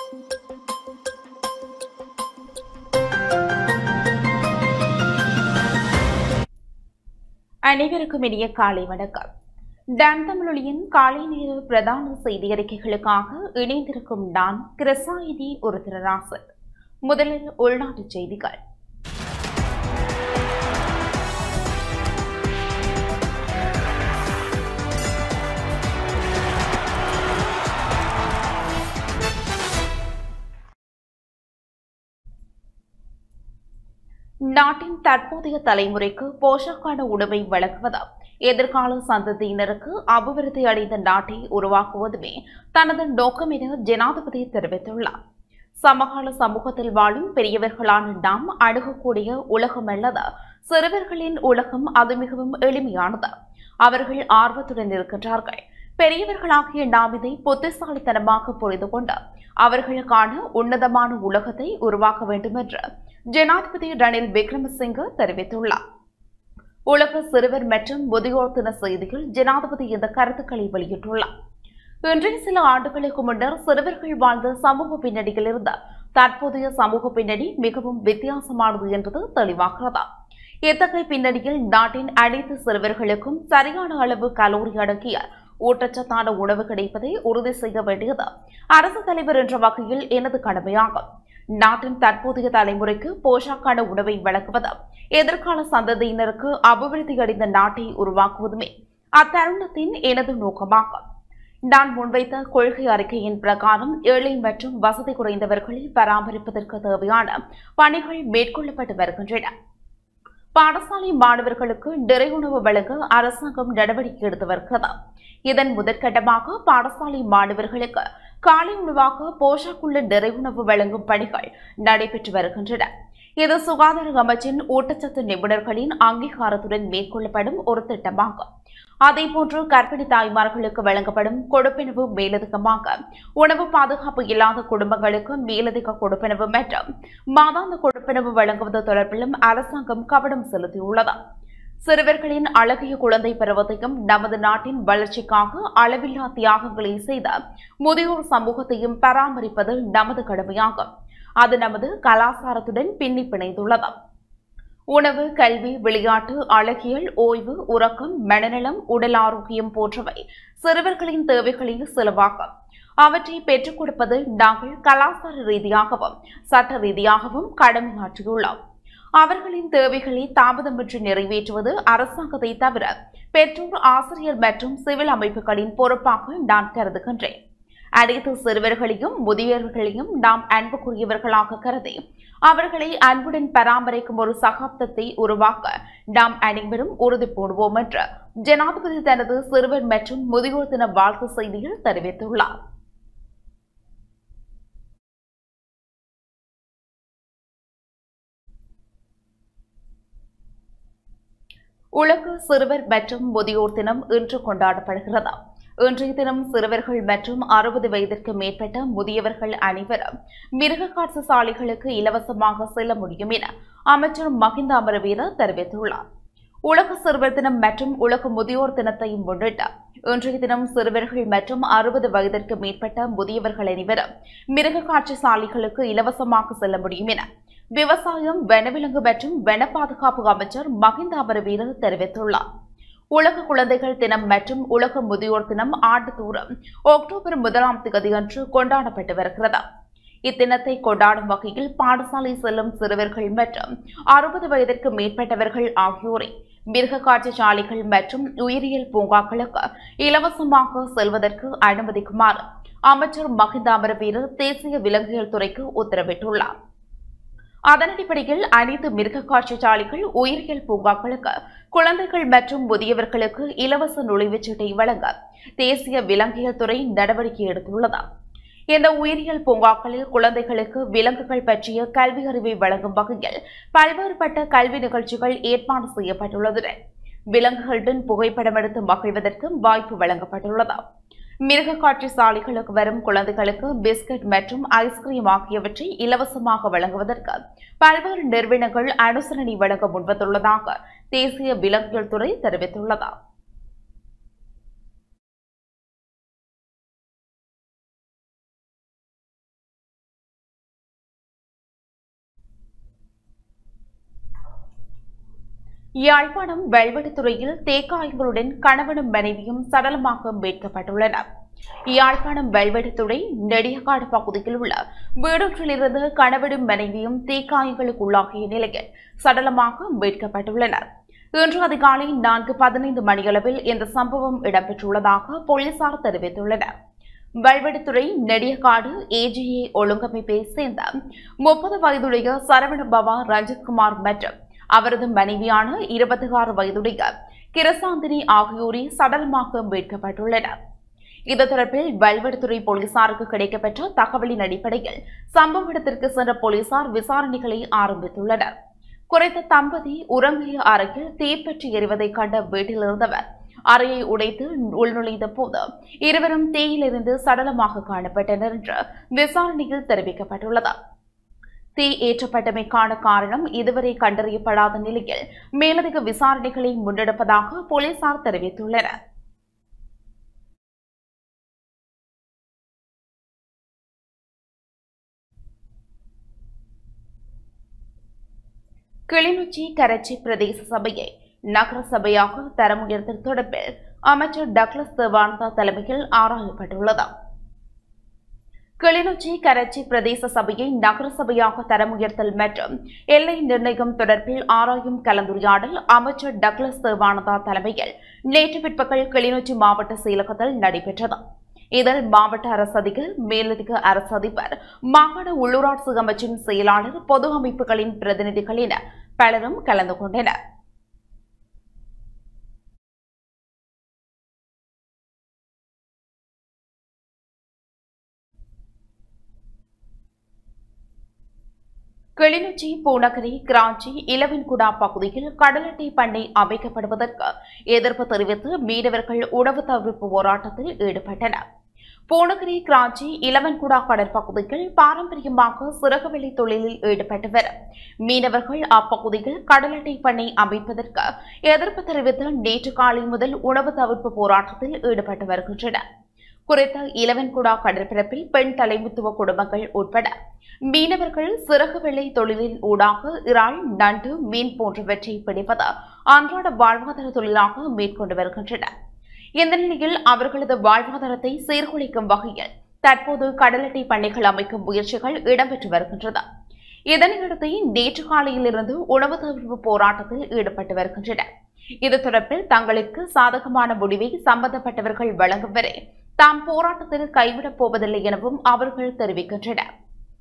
அனைவருக்கும் இனிய காலை வணக்கம் டான் தமிழொலியின் காலை நேர பிரதான செய்தி அறிக்கைகளுக்காக இணைந்திருக்கும் நான் கிருசாயினி ஒரு திருராசன் முதலில் உள்நாட்டுச் செய்திகள் நாட்டின் தற்போதைய தலைமுறைக்கு போஷாக்கான உணவை வழங்குவது எதிர்கால சந்ததியினருக்கு அபிவிருத்தி அடைந்த நாட்டை உருவாக்குவதுமே தனது நோக்கம் என ஜனாதிபதி தெரிவித்துள்ளார் சமகால சமூகத்தில் வாழும் பெரியவர்களான நாம் அணுகக்கூடிய உலகம் அல்லது சிறுவர்களின் உலகம் அது மிகவும் எளிமையானது அவர்கள் ஆர்வத்துடன் இருக்கின்றார்கள் பெரியவர்களாகிய நாம் இதை புத்திசாலித்தனமாக புரிந்து கொண்டு அவர்களுக்கான உன்னதமான உலகத்தை உருவாக்க வேண்டும் என்று ஜனாதிபதி ரணில் விக்ரமசிங்க தெரிவித்துள்ளார் உலக சிறுவர் மற்றும் முதியோர் தின செய்தியில் ஜனாதிபதி இந்த கருத்துக்களை வெளியிட்டுள்ளார் இன்றைய சில ஆண்டுகளுக்கு முன்னர் சிறுவர்கள் வாழ்ந்த சமூக பின்னணியில் இருந்த தற்போதைய சமூக பின்னணி மிகவும் வித்தியாசமானது என்பது தெளிவாகிறது இத்தகைய பின்னணியில் நாட்டின் அனைத்து சிறுவர்களுக்கும் சரியான அளவு கலோரி அடங்கிய ஊட்டச்சத்தான உணவு கிடைப்பதை உறுதி செய்ய வேண்டியது அரசு தலைவர் என்ற வகையில் எனது கடமையாகும் நாட்டின் தற்போதைய தலைமுறைக்கு போஷாக்கான உணவை வழங்குவது எதிர்கால சந்ததியினருக்கு அபிவிருத்தி அடைந்த நாட்டை உருவாக்குவதுமே அத்தருணத்தின் எனது நோக்கமாகும் நான் முன்வைத்த கொள்கை அறிக்கையின் பிரகாரம் ஏழை மற்றும் வசதி குறைந்தவர்களை பராமரிப்பதற்கு தேவையான பணிகள் மேற்கொள்ளப்பட்டு வருகின்றன பாடசாலை மாணவர்களுக்கு நிறைவுணவு வழங்க அரசாங்கம் நடவடிக்கை எடுத்து வருகிறது இதன் முதற்கட்டமாக பாடசாலை மாணவர்களுக்கு காலை உணவாக போஷாக்குள்ள நிறைவுணவு வழங்கும் பணிகள் நடைபெற்று வருகின்றன இது சுகாதார அமைச்சின் ஊட்டச்சத்து நிபுணர்களின் அங்கீகாரத்துடன் மேற்கொள்ளப்படும் ஒரு திட்டமாகும் அதேபோன்று கர்ப்பிணி தாய்மார்களுக்கு வழங்கப்படும் கொடுப்பெனவு மேலதிகமாக உணவு பாதுகாப்பு இல்லாத குடும்பங்களுக்கு மேலதிக கொடுப்பெனவு மற்றும் மாதாந்த கொடுப்பெனவு வழங்குவது தொடர்பிலும் அரசாங்கம் கவனம் செலுத்தியுள்ளது சிறுவர்களின் அழகிய குழந்தை பருவத்தையும் நமது நாட்டின் வளர்ச்சிக்காக அளவில்லா தியாகங்களை செய்த முதியோர் சமூகத்தையும் பராமரிப்பது நமது கடமையாகும் அது நமது கலாச்சாரத்துடன் பின்னி பிணைந்துள்ளது உணவு கல்வி விளையாட்டு அழகியல் ஓய்வு உறக்கம் மனநலம் உடல் ஆரோக்கியம் போன்றவை சிறுவர்களின் தேவைகளில் சிலவாகும் அவற்றை பெற்றுக் கொடுப்பது நாங்கள் கலாச்சார ரீதியாகவும் சட்ட ரீதியாகவும் கடமையாற்றியுள்ளோம் அவர்களின் தேவைகளை தாமதமின்றி நிறைவேற்றுவது அரசாங்கத்தை தவிர பெற்றோர் ஆசிரியர் மற்றும் சிவில் அமைப்புகளின் பொறுப்பாக நான் கருதுகின்றேன் அனைத்து சிறுவர்களையும் முதியவர்களையும் நாம் அன்புக்குரியவர்களாக கருதி அவர்களை அன்புடன் பராமரிக்கும் ஒரு சகாப்தத்தை உருவாக்க நாம் அனைவரும் உறுதி போடுவோம் என்று ஜனாதிபதி தனது சிறுவர் மற்றும் முதியோர் தின வாழ்த்து செய்தியில் தெரிவித்துள்ளார் உலக சிறுவர் மற்றும் முதியோர் தினம் இன்று கொண்டாடப்படுகிறது இன்றைய தினம் சிறுவர்கள் மற்றும் அறுபது வயதிற்கு மேற்பட்ட முதியவர்கள் அனைவரும் மிருக காட்சி சாலைகளுக்கு இலவசமாக செல்ல முடியும் என அமைச்சர் மஹிந்த அமரவீர தெரிவித்துள்ளார் உலக சிறுவர் தினம் மற்றும் உலக முதியோர் தினத்தை முன்னிட்டு இன்றைய தினம் சிறுவர்கள் மற்றும் அறுபது வயதிற்கு மேற்பட்ட முதியவர்கள் அனைவரும் மிருக காட்சி சாலைகளுக்கு இலவசமாக செல்ல முடியும் என விவசாயம் வனவிலங்கு மற்றும் வன பாதுகாப்பு அமைச்சர் மஹிந்த அமரவீர தெரிவித்துள்ளார் உலக குழந்தைகள் தினம் மற்றும் உலக முதியோர் தினம் ஆண்டுதோறும் அக்டோபர் முதலாம் தேதியன்று கொண்டாடப்பட்டு வருகிறது இத்தினத்தை கொண்டாடும் வகையில் பாடசாலை செல்லும் சிறுவர்கள் மற்றும் அறுபது வயதிற்கு மேற்பட்டவர்கள் ஆகியோரை மிருக காட்சி சாலைகள் மற்றும் உயிரியல் பூங்காக்களுக்கு இலவசமாக செல்வதற்கு அனுமதிக்குமாறு அமைச்சர் மஹிந்த அமரவீர தேசிய விலங்கியல் துறைக்கு உத்தரவிட்டுள்ளார் அதன் அடிப்படையில் அனைத்து மிருக காட்சி சாலைகள் உயிரியல் பூங்காக்களுக்கு குழந்தைகள் மற்றும் முதியவர்களுக்கு இலவச நுழைவுச் சீட்டை வழங்க தேசிய விலங்கியல் துறை நடவடிக்கை எடுத்துள்ளது இந்த உயிரியல் பூங்காக்களில் குழந்தைகளுக்கு விலங்குகள் பற்றிய கல்வி அறிவை வழங்கும் வகையில் பல்வேறுபட்ட கல்வி நிகழ்ச்சிகள் ஏற்பாடு செய்யப்பட்டுள்ளதுடன் விலங்குகளுடன் புகைப்படம் எடுத்து மகிழ்வதற்கு வாய்ப்பு வழங்கப்பட்டுள்ளது மிருக காட்சி சாலைகளுக்கு வரும் குழந்தைகளுக்கு பிஸ்கட் மற்றும் ஐஸ்கிரீம் ஆகியவற்றை இலவசமாக வழங்குவதற்கு பல்வேறு நிறுவனங்கள் அனுசரணை வழங்க முன்வந்துள்ளதாக தேசிய விலங்கியல் துறை தெரிவித்துள்ளது யாழ்ப்பாணம் வெல்வெடுத்துறையில் தேக்காய்களுடன் கணவனும் மனைவியும் சடலமாக மீட்கப்பட்டுள்ளனர் யாழ்ப்பாணம் வெல்வெடுத்துறை நெடியக்காடு பகுதியில் உள்ள வீடொன்றிலிருந்து கணவனும் மனைவியும் தீக்காயங்களுக்குள்ளாகிய நிலையில் சடலமாக மீட்கப்பட்டுள்ளனர் இன்று அதிகாலை நான்கு பதினைந்து மணியளவில் இந்த சம்பவம் இடம்பெற்றுள்ளதாக போலீசார் தெரிவித்துள்ளனர் வல்வெடுத்துறை நெடியக்காடு ஏஜிஏ ஒழுங்கமைப்பை சேர்ந்த முப்பது வயதுடைய சரவண பவா ரஞ்சித்குமார் மற்றும் அவரது மனைவியான இருபத்தி ஆறு வயதுடைய கிரசாந்தினி ஆகியோரே சடலமாக மீட்கப்பட்டுள்ளனர் இது தொடர்பில் வல்வெடுத்துறை போலீசாருக்கு கிடைக்கப்பெற்ற தகவலின் அடிப்படையில் சம்பவ இடத்திற்கு சென்ற போலீசார் விசாரணைகளை ஆரம்பித்துள்ளனர் குறித்த தம்பதி உறங்கிய அறையில் தீப்பற்றி எறிவதைக் கண்ட வீட்டில் இருந்தவர் அறையை உடைத்து உள்நுழைந்த போது இருவரும் தீயிலிருந்து சடலமாக காணப்பட்டனர் என்று விசாரணையில் தெரிவிக்கப்பட்டுள்ளது தீ ஏற்றப்பட்டமைக்கான காரணம் இதுவரை கண்டறியப்படாத நிலையில் மேலதிக விசாரணைகளை முன்னெடுப்பதாக போலீசார் தெரிவித்துள்ளனர் கிளிநொச்சி கரச்சி பிரதேச சபையை நகர சபையாக தரம் உயர்த்தல் தொடர்பில் அமைச்சர் டக்ளஸ் தேவானந்தா தலைமையில் ஆராயப்பட்டுள்ளது கிளிநொச்சி கரச்சி பிரதேச சபையை நகர சபையாக தரம் உயர்த்தல் மற்றும் எல்லை நிர்ணயம் தொடர்பில் ஆராயும் கலந்துரையாடல் அமைச்சர் டக்ளஸ் தேவானந்தா தலைமையில் நேற்று பிற்பகல் கிளிநொச்சி மாவட்ட செயலகத்தில் நடைபெற்றது இதில் மாவட்ட அரசதிகள் மேலதிக அரசு அதிபர் மாகாண உள்ளூராட்சி அமைச்சின் செயலாளர் பொது அமைப்புகளின் பிரதிநிதிகள் என பலரும் கலந்து கொண்டனர் கிளிநொச்சி பூநகரி கிராஞ்சி இளவன்குடா பகுதியில் கடல் அட்டை பண்ணை அமைக்கப்படுவதற்கு எதிர்ப்பு தெரிவித்து மீனவர்கள் உணவு தவிர்ப்பு போராட்டத்தில் ஈடுபட்டனர் பூநகரி கிராஞ்சி இளவன்குடா கடற்பகுதியில் பாரம்பரியமாக சிறகுவெளி தொழிலில் ஈடுபட்டு வரும் மீனவர்கள் அப்பகுதியில் கடல் அட்டை பண்ணை அமைப்பதற்கு எதிர்ப்பு தெரிவித்து நேற்று காலை முதல் உணவு தவிர்ப்பு போராட்டத்தில் ஈடுபட்டு வருகின்றனர் குறித்த இளவன்குடா கடற்பரப்பில் பெண் தலைமைத்துவ குடும்பங்கள் உட்பட மீனவர்கள் சிறகு வெள்ளை தொழிலின் ஊடாக இறால் நண்டு மீன் போன்றவற்றை பிடிப்பது அன்றாட வாழ்வாதார தொழிலாக மேற்கொண்டு வருகின்றனர் இந்த நிலையில் அவர்களது வாழ்வாதாரத்தை சீர்குலைக்கும் வகையில் தற்போது கடலட்டை பண்ணைகள் அமைக்கும் முயற்சிகள் இடம்பெற்று வருகின்றன இதனையடுத்து நேற்று காலையிலிருந்து உணவு தவிர்ப்பு போராட்டத்தில் ஈடுபட்டு வருகின்றனர் இது தொடர்பில் தங்களுக்கு சாதகமான முடிவை சம்பந்தப்பட்டவர்கள் வழங்கும் வரை தாம் போராட்டத்தில் கைவிடப் போவதில்லை எனவும் அவர்கள் தெரிவிக்கின்றனர்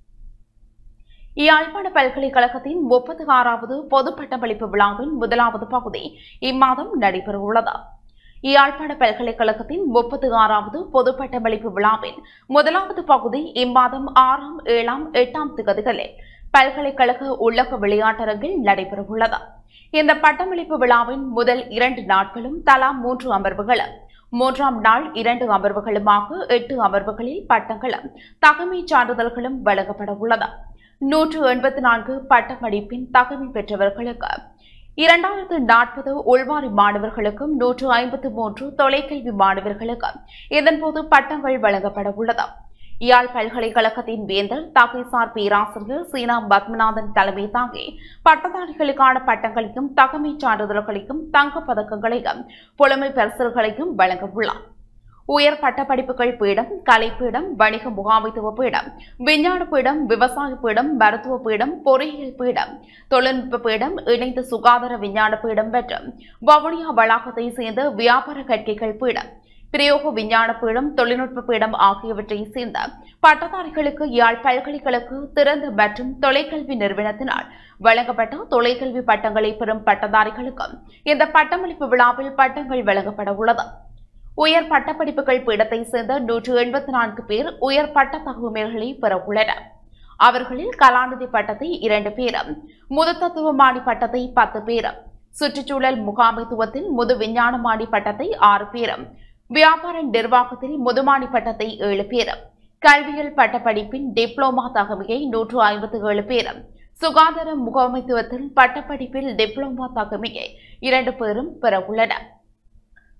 யாழ்ப்பாண பல்கலைக்கழகத்தின் முப்பத்தி ஆறாவது பொது பட்டமளிப்பு விழாவின் முதலாவது பகுதி இம்மாதம் நடைபெறவுள்ளது யாழ்ப்பாண பல்கலைக்கழகத்தின் முப்பத்தி ஆறாவது பொது பட்டமளிப்பு விழாவின் முதலாவது பகுதி இம்மாதம் ஆறாம் ஏழாம் எட்டாம் திகதிகளில் பல்கலைக்கழக உள்ளக விளையாட்டரங்கில் நடைபெறவுள்ளது இந்த பட்டமளிப்பு விழாவின் முதல் இரண்டு நாட்களும் தலா மூன்று அமர்வுகளும் மூன்றாம் நாள் இரண்டு அமர்வுகளுமாக எட்டு அமர்வுகளில் பட்டங்களும் தகமை சான்றிதழ்களும் வழங்கப்பட உள்ளது நூற்று எண்பத்தி நான்கு பட்டமளிப்பின் தகமை பெற்றவர்களுக்கு இரண்டாயிரத்து நாற்பது உள்வாரி மாணவர்களுக்கும் நூற்று ஐம்பத்து மூன்று தொலைக்கல்வி மாணவர்களுக்கும் இதன்போது பட்டங்கள் வழங்கப்பட உள்ளது யாழ் பல்கலைக்கழகத்தின் வேந்தர் தகைசார் பேராசிரியர் சீனா பத்மநாதன் தலைமை தாங்கி பட்டதாரிகளுக்கான பட்டங்களையும் தகமை சான்றிதழ்களையும் தங்கப் பதக்கங்களையும் புலமை பரிசல்களையும் வழங்க உள்ளார் உயர் பட்டப்படிப்புகள் பீடம் கலைப்பீடம் வணிக முகாமைத்துவ பீடம் விஞ்ஞான பீடம் விவசாய பீடம் மருத்துவ பீடம் பொறியியல் பீடம் தொழில்நுட்ப பீடம் இணைந்த சுகாதார விஞ்ஞான பீடம் மற்றும் வவுனியா வளாகத்தை சேர்ந்த வியாபார கற்கைகள் பீடம் பிரயோக விஞ்ஞான பீடம் தொழில்நுட்ப பீடம் ஆகியவற்றை சேர்ந்த பட்டதாரிகளுக்கு யாழ் பல்கலைக்கழக திறந்த மற்றும் தொலைக்கல்வி நிறுவனத்தினால் வழங்கப்பட்ட தொலைக்கல்வி பட்டங்களை பெறும் பட்டதாரிகளுக்கும் இந்த பட்டமளிப்பு விழாவில் பட்டங்கள் வழங்கப்பட உள்ளது உயர் பட்டப்படிப்புகள் பீடத்தை சேர்ந்த நூற்று எண்பத்தி நான்கு பேர் உயர் பட்ட தகுமைகளை பெற உள்ளனர் அவர்களில் கலாநிதி பட்டத்தை இரண்டு பேரும் முதுத்தத்துவமானி பட்டத்தை பத்து பேரும் சுற்றுச்சூழல் முகாமைத்துவத்தில் முது விஞ்ஞானமானி பட்டத்தை ஆறு பேரும் வியாபார நிர்வாகத்தில் முதுமானி பட்டத்தை ஏழு பேரும் கல்வியல் பட்டப்படிப்பின் டிப்ளோமா தகமையை நூற்று ஐம்பத்தி ஏழு பேரும் சுகாதார முகாமைத்துவத்தில் பட்டப்படிப்பில் டிப்ளோமா தகமையை இரண்டு பேரும் பெற உள்ளனர்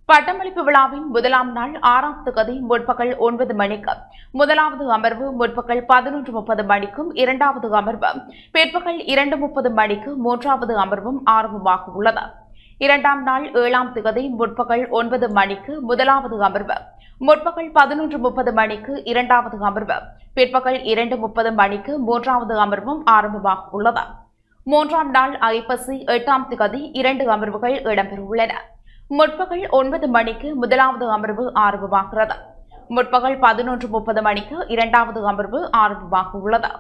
பட்டமளிப்பு விழாவின் முதலாம் நாள் ஆறாம் திகதி முற்பகல் ஒன்பது மணிக்கு முதலாவது அமர்வு முற்பகல் பதினொன்று முப்பது மணிக்கும் இரண்டாவது அமர்வு பிற்பகல் இரண்டு முப்பது மணிக்கு மூன்றாவது அமர்வும் ஆரம்பமாக உள்ளது இரண்டாம் நாள் ஏழாம் திகதி முற்பகல் ஒன்பது மணிக்கு முதலாவது அமர்வு முற்பகல் பதினொன்று முப்பது மணிக்கு இரண்டாவது அமர்வு பிற்பகல் இரண்டு முப்பது மணிக்கு மூன்றாவது அமர்வும் ஆரம்பமாக உள்ளது மூன்றாம் நாள் ஐப்பசி எட்டாம் திகதி இரண்டு அமர்வுகள் இடம்பெறவுள்ளன முற்பகல் ஒன்பது மணிக்கு முதலாவது அமர்வு ஆரம்பமாகிறது முற்பகல் பதினொன்று முப்பது மணிக்கு இரண்டாவது அமர்வு ஆரம்பமாக உள்ளது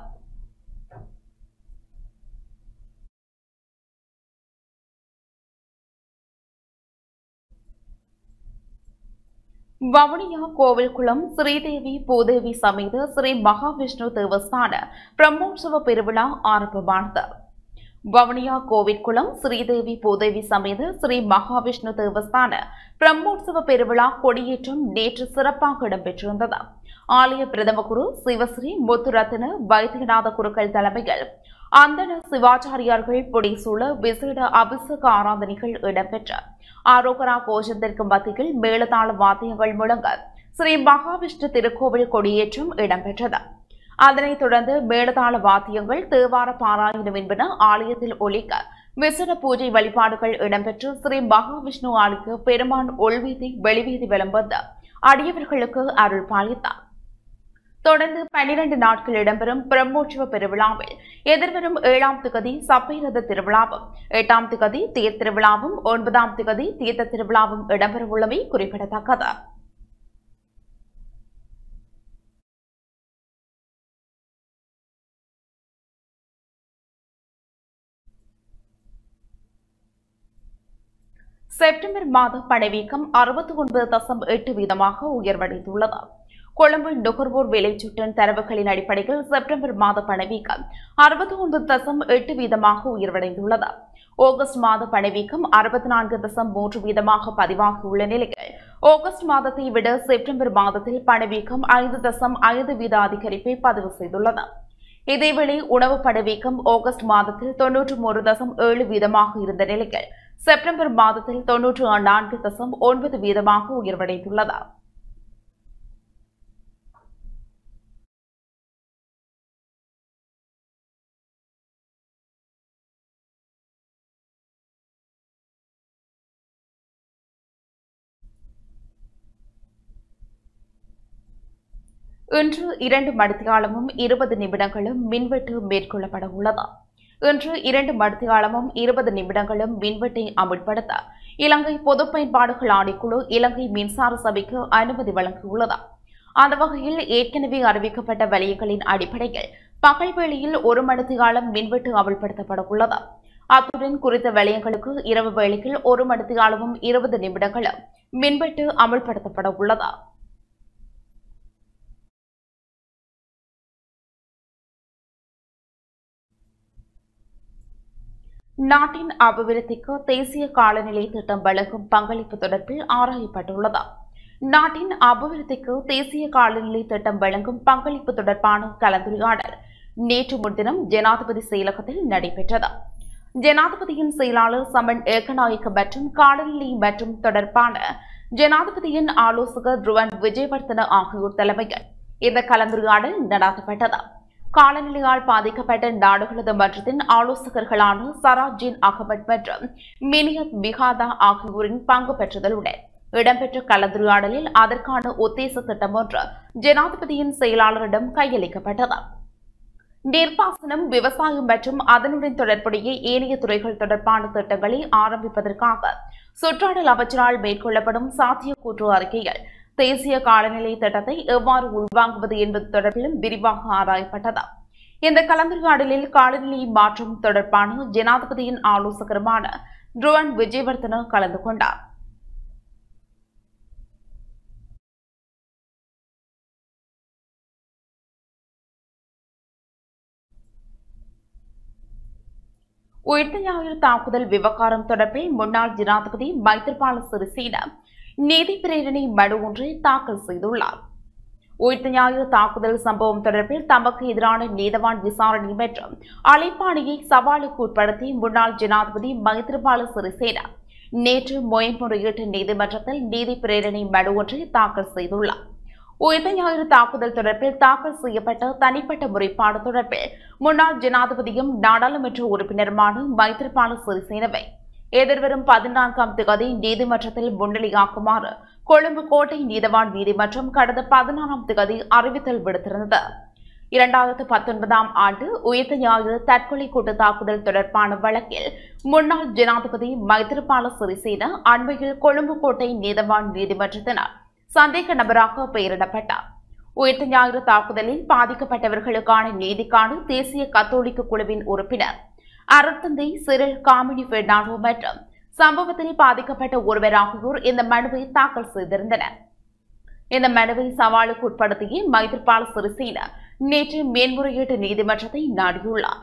வவுனியா கோவில்குளம் ஸ்ரீதேவி பூதேவி சமேத ஸ்ரீ மகாவிஷ்ணு தேவஸ்தான பிரம்மோற்சவ பெருவிழா ஆரம்பமானது வவுனியா கோவில்குளம் ஸ்ரீதேவி பூதேவி சமேத ஸ்ரீ மகாவிஷ்ணு தேவஸ்தான பிரம்மோற்சவ பெருவிழா கொடியேற்றம் நேற்று சிறப்பாக இடம்பெற்றிருந்தது ஆலய பிரதம குரு சிவஸ்ரீ முத்துரத்ன வைத்தியநாத குருக்கள் தலைமையில் அந்தன சிவாச்சாரியார்கள் புடைசூழ விசேட அபிஷேக ஆராதனைகள் இடம்பெற்ற ஆரோகரா கோஷத்திற்கு மத்தியில் மேளதாள வாத்தியங்கள் முழங்க ஸ்ரீ மகாவிஷ்ணு திருக்கோவில் கொடியேற்றம் இடம்பெற்றது அதனைத் தொடர்ந்து மேளதாள வாத்தியங்கள் தேவார பாராயணம் என்பன ஆலயத்தில் ஒலிக்க விசேட பூஜை வழிபாடுகள் இடம்பெற்று ஸ்ரீ மகாவிஷ்ணு ஆலய பெருமான் உள்வீதி வெளிவீதி விளம்பந்து அடியவர்களுக்கு அருள் பாலித்தார் தொடர்ந்து பனிரண்டு நாட்கள் இடம்பெறும் பிரம்மோற்சவ பெருவிழாவில் எதிர்வரும் ஏழாம் திகதி சப்பைரத திருவிழாவும் எட்டாம் திகதி தேர் திருவிழாவும் ஒன்பதாம் திகதி தீர்த்த திருவிழாவும் இடம்பெறவுள்ளமை குறிப்பிடத்தக்கது செப்டம்பர் மாத பணவீக்கம் அறுபத்தி ஒன்பது தசம் எட்டு வீதமாக உயர்வடைந்துள்ளது கொழும்பு நுகர்வோர் விலைச்சுற்றின் தரவுகளின் அடிப்படையில் செப்டம்பர் மாத பணவீக்கம் அறுபத்தி ஒன்பது தசம் எட்டு வீதமாக உயர்வடைந்துள்ளது ஆகஸ்ட் மாத பணவீக்கம் அறுபத்தி நான்கு தசம் மூன்று வீதமாக பதிவாகியுள்ள நிலையில் ஆகஸ்ட் மாதத்தை விட செப்டம்பர் மாதத்தில் பணவீக்கம் ஐந்து தசம் ஐந்து வீத அதிகரிப்பை பதிவு செய்துள்ளது இதேவேளை உணவு பணவீக்கம் ஆகஸ்ட் மாதத்தில் தொன்னூற்று மூன்று தசம் ஏழு வீதமாக இருந்த நிலையில் செப்டம்பர் மாதத்தில் தொன்னூற்று நான்கு தசம் ஒன்பது வீதமாக உயர்வடைந்துள்ளது இன்று இரண்டு மணித்தியாலமும் இருபது நிமிடங்களும் மின்வெட்டு மேற்கொள்ளப்பட உள்ளது இன்று இரண்டு மணித்தியாலமும் இருபது நிமிடங்களும் மின்வெட்டை அமுல்படுத்த இலங்கை பொது பயன்பாடுகள் ஆணைக்குழு இலங்கை மின்சார சபைக்கு அனுமதி வழங்கியுள்ளது அந்த வகையில் ஏற்கனவே அறிவிக்கப்பட்ட வலயங்களின் அடிப்படையில் பகல் வேளையில் ஒரு மணித்தியாலம் மின்வெட்டு அமல்படுத்தப்பட உள்ளது அத்துடன் குறித்த வலயங்களுக்கு இரவு வேளையில் ஒரு மணித்தியாலமும் இருபது நிமிடங்களும் மின்வெட்டு அமல்படுத்தப்பட உள்ளது நாட்டின் அபிவிருத்திக்கு தேசிய காலநிலை திட்டம் வழங்கும் பங்களிப்பு தொடர்பில் ஆராயப்பட்டுள்ளது நாட்டின் அபிவிருத்திக்கு தேசிய காலநிலை திட்டம் வழங்கும் பங்களிப்பு தொடர்பான கலந்துரையாடல் நேற்று முன்தினம் ஜனாதிபதி செயலகத்தில் நடைபெற்றது ஜனாதிபதியின் செயலாளர் சமன் ஏகநாயக்க மற்றும் காலநிலை மற்றும் தொடர்பான ஜனாதிபதியின் ஆலோசகர் ருவன் விஜயவர்தன ஆகியோர் தலைமையில் இந்த கலந்துரையாடல் நடாத்தப்பட்டது காலநிலையால் பாதிக்கப்பட்ட நாடுகளது மன்றத்தின் ஆலோசகர்களான சராஜின் அகமட் மற்றும் மினியத் பிகாதா ஆகியோரின் பங்கு பெற்றதுடன் இடம்பெற்ற கலந்துரையாடலில் அதற்கான உத்தேச திட்டம் ஒன்று ஜனாதிபதியின் செயலாளரிடம் கையளிக்கப்பட்டது நீர்ப்பாசனம் விவசாயம் மற்றும் அதனுடன் தொடர்புடைய ஏனைய துறைகள் தொடர்பான திட்டங்களை ஆரம்பிப்பதற்காக சுற்றாடல் அமைச்சரால் மேற்கொள்ளப்படும் சாத்தியக்கூற்று அறிக்கையில் தேசிய காலநிலை திட்டத்தை எவ்வாறு உள்வாங்குவது என்பது தொடர்பிலும் விரிவாக ஆராயப்பட்டது இந்த கலந்துரையாடலில் காலநிலை மாற்றம் தொடர்பான ஜனாதிபதியின் ஆலோசகருமான ருவன் விஜயவர்தன கலந்து கொண்டார் உயிர்த்த ஞாயிறு தாக்குதல் விவகாரம் தொடர்பில் முன்னாள் ஜனாதிபதி மைத்திரிபால சிறிசேன நீதி பிரேரணை மனு ஒன்றை தாக்கல் செய்துள்ளார் உயிர்த்த ஞாயிறு தாக்குதல் சம்பவம் தொடர்பில் தமக்கு எதிரான நீதவான் விசாரணை மற்றும் அழைப்பாணையை சவாலுக்கு உட்படுத்தி முன்னாள் ஜனாதிபதி மைத்திரிபால சிறிசேன நேற்று மேன்முறையீட்டு நீதிமன்றத்தில் நீதி பிரேரணை மனு ஒன்றை தாக்கல் செய்துள்ளார் உயிர்த்த ஞாயிறு தாக்குதல் தொடர்பில் தாக்கல் செய்யப்பட்ட தனிப்பட்ட முறைப்பாடு தொடர்பில் முன்னாள் ஜனாதிபதியும் நாடாளுமன்ற உறுப்பினருமான மைத்ரிபால சிறிசேனவை எதிர்வரும் பதினான்காம் திகதி நீதிமன்றத்தில் முன்னிலையாக்குமாறு கொழும்பு கோட்டை நீதவான் நீதிமன்றம் கடந்த பதினாறாம் திகதி அறிவித்தல் விடுத்திருந்தது இரண்டாயிரத்து பத்தொன்பதாம் ஆண்டு உயிர்த்த ஞாயிறு தற்கொலை கூட்டு தாக்குதல் தொடர்பான வழக்கில் முன்னாள் ஜனாதிபதி மைத்திரிபால சிறிசேன அண்மையில் கொழும்பு கோட்டை நீதவான் நீதிமன்றத்தினர் சந்தேக நபராக பெயரிடப்பட்டார் உயிர்த்த ஞாயிறு தாக்குதலில் பாதிக்கப்பட்டவர்களுக்கான நீதிக்கான தேசிய கத்தோலிக்க குழுவின் உறுப்பினர் அருத்தந்தை சிறில் காமினி பெர்னாண்டோ மற்றும் சம்பவத்தில் பாதிக்கப்பட்ட ஒருவர் ஆகியோர் இந்த மனுவை தாக்கல் செய்திருந்தனர் இந்த மனுவை சவாலுக்கு உட்படுத்திய மைத்ரிபால சிறிசேன நேற்று மேன்முறையீட்டு நீதிமன்றத்தை நாடியுள்ளார்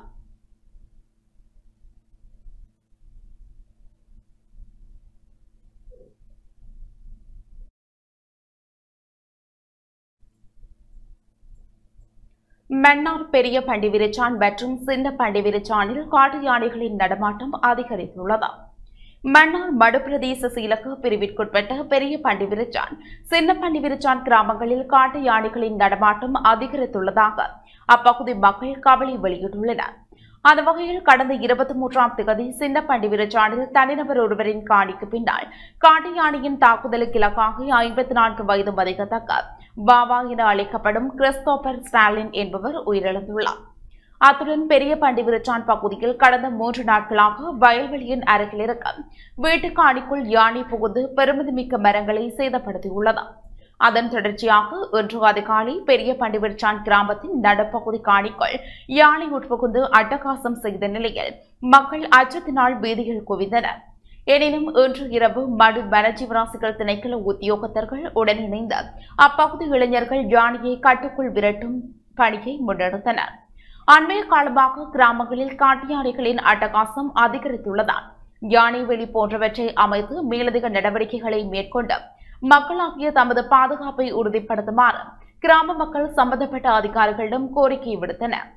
மன்னார் பெரிய பண்டிவிரிச்சான் மற்றும் சின்ன பண்டிவிரிச்சானில் காட்டு யானைகளின் நடமாட்டம் அதிகரித்துள்ளது மன்னார் மடுப்பிரதேச சீலக்கு பிரிவிற்குட்பட்ட பெரிய பண்டிவிரிச்சான் சின்ன பண்டிவிரிச்சான் கிராமங்களில் காட்டு யானைகளின் நடமாட்டம் அதிகரித்துள்ளதாக அப்பகுதி மக்கள் கவலை வெளியிட்டுள்ளனர் அந்த வகையில் கடந்த இருபத்தி மூன்றாம் திகதி சின்ன பண்டிவிரிச்சானில் தனிநபர் ஒருவரின் காணிக்கு பின்னால் காட்டு யானையின் தாக்குதலுக்கு இலக்காக ஐம்பத்தி நான்கு வயது மதிக்கத்தக்க பாபா என அழைக்கப்படும் கிறிஸ்தோபர் ஸ்டாலின் என்பவர் உயிரிழந்துள்ளார் அத்துடன் பெரிய பண்டிவிரிச்சான் பகுதியில் கடந்த மூன்று நாட்களாக வயல்வெளியின் அருகில் இருக்கும் வீட்டுக்கு அணிக்குள் யானை புகுந்து பெருமதிமிக்க மரங்களை சேதப்படுத்தியுள்ளது அதன் தொடர்ச்சியாக இன்று அதிகாலை பெரிய பண்டிவிரிச்சான் கிராமத்தின் நடுப்பகுதி காணிக்குள் யானை உட்புகுந்து அட்டகாசம் செய்த நிலையில் மக்கள் அச்சத்தினால் வீதியில் குவிந்தனர் எனினும் இன்று இரவு மடு வனஜீவராசிகள் திணைக்கள உத்தியோகத்தர்கள் உடனிணைந்து அப்பகுதி இளைஞர்கள் யானையை கட்டுக்குள் விரட்டும் பணியை முன்னெடுத்தனர் அண்மைய காலமாக கிராமங்களில் காட்டு யானைகளின் அட்டகாசம் அதிகரித்துள்ளதால் யானை வெளி போன்றவற்றை அமைத்து மேலதிக நடவடிக்கைகளை மேற்கொண்டு மக்களாகிய தமது பாதுகாப்பை உறுதிப்படுத்துமாறு கிராம மக்கள் சம்பந்தப்பட்ட அதிகாரிகளிடம் கோரிக்கை விடுத்தனர்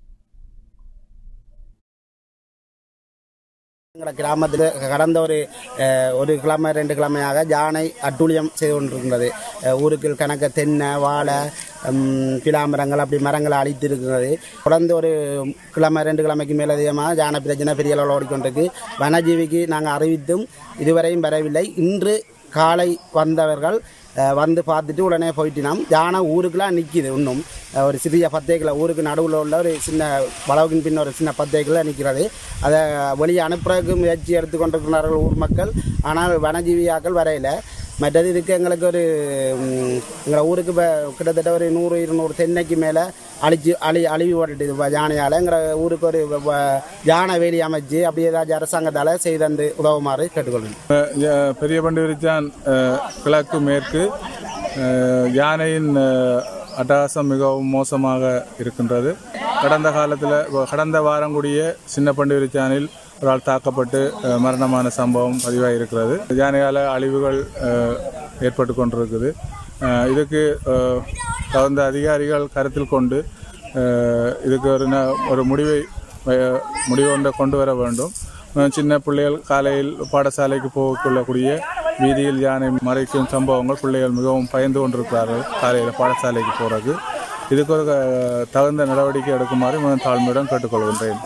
எங்களோட கிராமத்தில் கடந்த ஒரு அஹ், ஒரு கிழமை ரெண்டு கிழமையாக யானை அட்டூழியம் செய்து கொண்டிருக்கின்றது அஹ், ஊருக்கு கணக்க தென்னை வாழை ம், பிலாமரங்கள் அப்படி மரங்களை அழித்து இருக்கிறது தொடர்ந்து ஒரு கிழமை ரெண்டு கிழமைக்கு மேலதிகமாக யானை பிரச்சனை பெரிய அளவில் ஓடிக்கொண்டிருக்கு வனஜீவிக்கு நாங்கள் அறிவித்தும் இதுவரையும் வரவில்லை இன்று காலை வந்தவர்கள் அஹ், வந்து பார்த்துட்டு உடனே போயிட்டினோம் யானை ஊருக்குலாம் நிற்கிது இன்னும் அஹ், ஒரு சிறிய பத்தேக்கில் ஊருக்கு நடுவில் உள்ள ஒரு சின்ன வளவுக்கின் பின் ஒரு சின்ன பத்தேக்கில் நிற்கிறது அதை வெளியே அனுப்புறதுக்கு முயற்சி எடுத்துக்கொண்டிருக்கிறார்கள் ஊர் மக்கள் ஆனால் வனஜீவியாக்கள் வரையில மற்றது இதுக்கு எங்களுக்கு ஒரு ம், எங்களை ஊருக்கு இப்போ கிட்டத்தட்ட ஒரு நூறு இருநூறு தென்னைக்கு மேலே அழிச்சு அழி அழிவு ஓட்டிட்டு இப்போ யானையால் எங்களை ஊருக்கு ஒரு வ- வ- யானை வேலி அமைச்சு அப்படி ஏதாச்சும் அரசாங்கத்தால் செய்து தந்து உதவுமாறு கேட்டுக்கொள்கிறேன் அஹ் பெரிய பண்டிவிரிச்சான் அஹ், கிழக்கு மேற்கு அஹ், யானையின் அஹ், அட்டகாசம் மிகவும் மோசமாக இருக்கின்றது கடந்த காலத்தில் கடந்த வாரம் கூடிய சின்ன பண்டிவிரிச்சானில் ஒரு ஆள் தாக்கப்பட்டு அஹ், மரணமான சம்பவம் பதிவாகி இருக்கிறது யானையால் அழிவுகள் அஹ், ஏற்பட்டு கொண்டிருக்குது அஹ், இதுக்கு அஹ், தகுந்த அதிகாரிகள் கருத்தில் கொண்டு அஹ், இதுக்கு ஒரு ந- ஒரு முடிவை அஹ், முடிவு ஒன்றை கொண்டு வர வேண்டும் அஹ் சின்ன பிள்ளைகள் காலையில் பாடசாலைக்கு போகக்கூடிய வீதியில் யானை மறைக்கும் சம்பவங்கள் பிள்ளைகள் மிகவும் பயந்து கொண்டிருக்கிறார்கள் காலையில் பாடசாலைக்கு போகிறது இதுக்கு ஒரு அஹ், தகுந்த நடவடிக்கை எடுக்குமாறு மிகவும் தாழ்மையுடன் கேட்டுக்கொள்கின்றேன்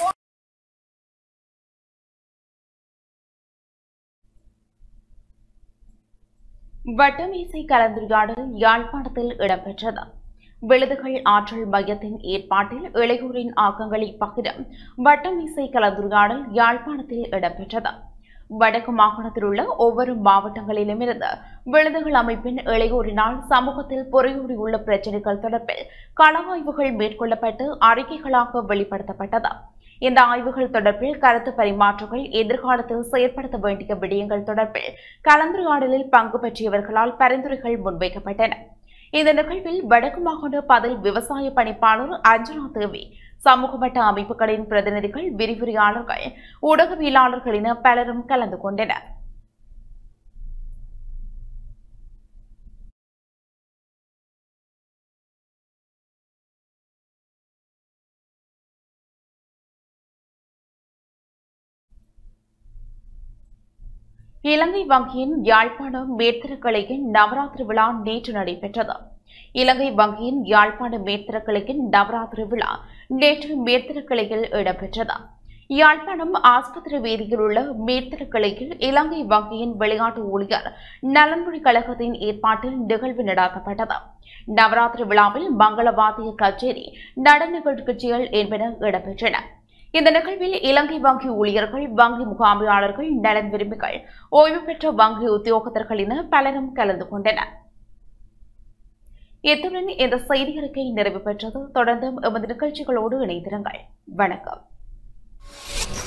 வட்டமேசை கலந்துரையாடல் யாழ்ப்பாணத்தில் இடம்பெற்றது விழுதுகள் ஆற்றல் மையத்தின் ஏற்பாட்டில் இளையோரின் ஆக்கங்களை பகிர வட்டமேசை கலந்துரையாடல் யாழ்ப்பாணத்தில் இடம்பெற்றது வடக்கு மாகாணத்தில் உள்ள ஒவ்வொரு மாவட்டங்களிலுமிருந்து விழுதுகள் அமைப்பின் இளையோரினால் சமூகத்தில் பொறையோடியுள்ள பிரச்சினைகள் தொடர்பில் கள ஆய்வுகள் மேற்கொள்ளப்பட்டு அறிக்கைகளாக வெளிப்படுத்தப்பட்டது இந்த ஆய்வுகள் தொடர்பில் கருத்து பரிமாற்றங்கள் எதிர்காலத்தில் செயற்படுத்த வேண்டிய விடயங்கள் தொடர்பில் கலந்துரையாடலில் பங்கு பெற்றியவர்களால் பரிந்துரைகள் முன்வைக்கப்பட்டன இந்த நிகழ்வில் வடக்கு மாகாண பதில் விவசாய பணிப்பாளர் அஞ்சனா தேவி சமூக மட்ட அமைப்புகளின் பிரதிநிதிகள் விரிவுரையாளர்கள் ஊடகவியலாளர்கள் என பலரும் கலந்து கொண்டனர் இலங்கை வங்கியின் யாழ்ப்பாணம் மேற்திருக்கலையின் நவராத்திரி விழா நேற்று நடைபெற்றது இலங்கை வங்கியின் யாழ்ப்பாண மேற்திருக்கலையின் நவராத்திரி விழா நேற்று மேற்திருக்கலையில் இடம்பெற்றது யாழ்ப்பாணம் ஆஸ்பத்திரி வீதியில் உள்ள மேற்திருக்கலையில் இலங்கை வங்கியின் விளையாட்டு ஊழியர் நலன்புரி கழகத்தின் ஏற்பாட்டில் நிகழ்வு நடாத்தப்பட்டது நவராத்திரி விழாவில் மங்கள வாத்திய கச்சேரி நடன நிகழ்ச்சிகள் என்பன இடம்பெற்றன இந்த நிகழ்வில் இலங்கை வங்கி ஊழியர்கள் வங்கி முகாமையாளர்கள் நலன் விரும்பிகள் ஓய்வு பெற்ற வங்கி உத்தியோகத்தர்கள் என பலரும் கலந்து கொண்டனர் இத்துடன் இந்த செய்தி அறிக்கை நிறைவு பெற்றது தொடர்ந்தும் எமது நிகழ்ச்சிகளோடு இணைந்திருங்கள் வணக்கம்